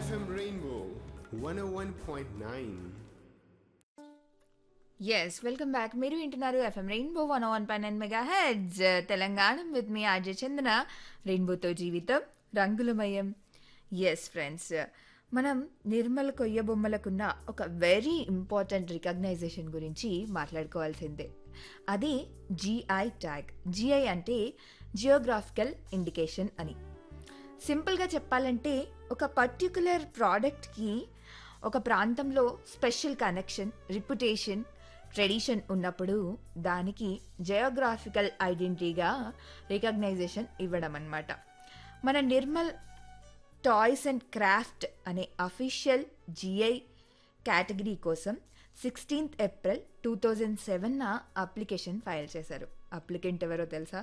FM Rainbow 101.9. Yes welcome back మీరు వింటున్నారు FM rainbow one one పై nine mega heads Telangana with మీ అజయ్ చందన రెయిన్బోతో జీవితం రంగులమయం ఎస్ ఫ్రెండ్స్ మనం నిర్మల్ కొయ్య బొమ్మలకున్న ఒక వెరీ ఇంపార్టెంట్ రికగ్నైజేషన్ గురించి మాట్లాడుకోవాల్సిందే అది జిఐ ట్యాగ్ జిఐ అంటే జియోగ్రాఫికల్ ఇండికేషన్ అని సింపుల్గా చెప్పాలంటే ఒక పర్టికులర్ ప్రోడక్ట్కి ఒక ప్రాంతంలో స్పెషల్ కనెక్షన్ రిప్యుటేషన్ ట్రెడిషన్ ఉన్నప్పుడు దానికి జియోగ్రాఫికల్ ఐడెంటిటీగా రికగ్నైజేషన్ ఇవ్వడం అన్నమాట మన నిర్మల్ టాయ్స్ అండ్ క్రాఫ్ట్ అనే అఫీషియల్ జిఐ కేటగిరీ కోసం sixteenth April two thousand seven application file చేశారు అప్లికెంట్ ఎవరో తెలుసా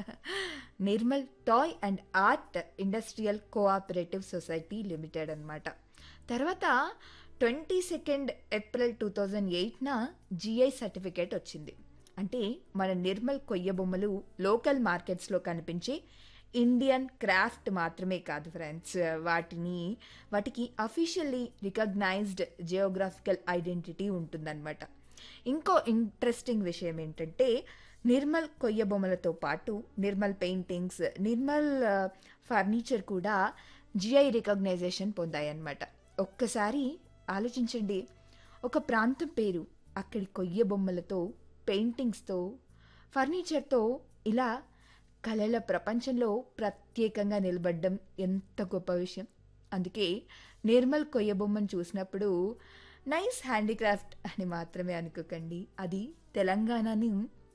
Nirmal toy and art industrial cooperative society limited అన్నమాట తర్వాత twenty second April two thousand eight GI certificate వచ్చింది అంటే మన నిర్మల్ కొయ్య బొమ్మలు లోకల్ మార్కెట్స్లో కనిపించే ఇండియన్ క్రాఫ్ట్ మాత్రమే కాదు ఫ్రెండ్స్ వాటిని వాటికి అఫీషియల్లీ రికగ్నైజ్డ్ జియోగ్రాఫికల్ ఐడెంటిటీ ఉంటుందన్నమాట ఇంకో ఇంట్రెస్టింగ్ విషయం ఏంటంటే నిర్మల్ కొయ్య బొమ్మలతో పాటు నిర్మల్ పెయింటింగ్స్ నిర్మల్ ఫర్నిచర్ కూడా జిఐ రికగ్నైజేషన్ పొందాయన్నమాట ఒక్కసారి ఆలోచించండి ఒక ప్రాంతం పేరు అక్కడి కొయ్య బొమ్మలతో పెయింటింగ్స్తో ఫర్నిచర్తో ఇలా కళల ప్రపంచంలో ప్రత్యేకంగా నిలబడ్డం ఎంత గొప్ప విషయం అందుకే నిర్మల్ కొయ్య బొమ్మను చూసినప్పుడు నైస్ హ్యాండీక్రాఫ్ట్ అని మాత్రమే అనుకోకండి అది తెలంగాణని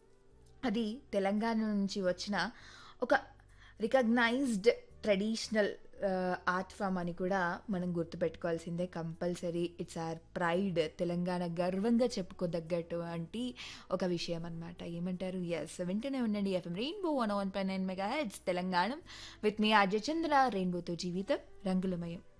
అది తెలంగాణ నుంచి వచ్చిన ఒక రికగ్నైజ్డ్ ట్రెడిషనల్ ఆర్ట్ ఫామ్ అని కూడా మనం గుర్తుపెట్టుకోవాల్సిందే compulsory it's our pride Telangana గర్వంగా చెప్పుకోదగ్గటువంటి ఒక విషయం అనమాట ఏమంటారు ఎస్ వెంటనే ఉండండి ఎఫ్ఎం రెయిన్బో వన్ వన్ పై nine mega heads Telangana with మీ ఆర్జ చంద్ర రెయిన్బోతో జీవితం రంగులమయం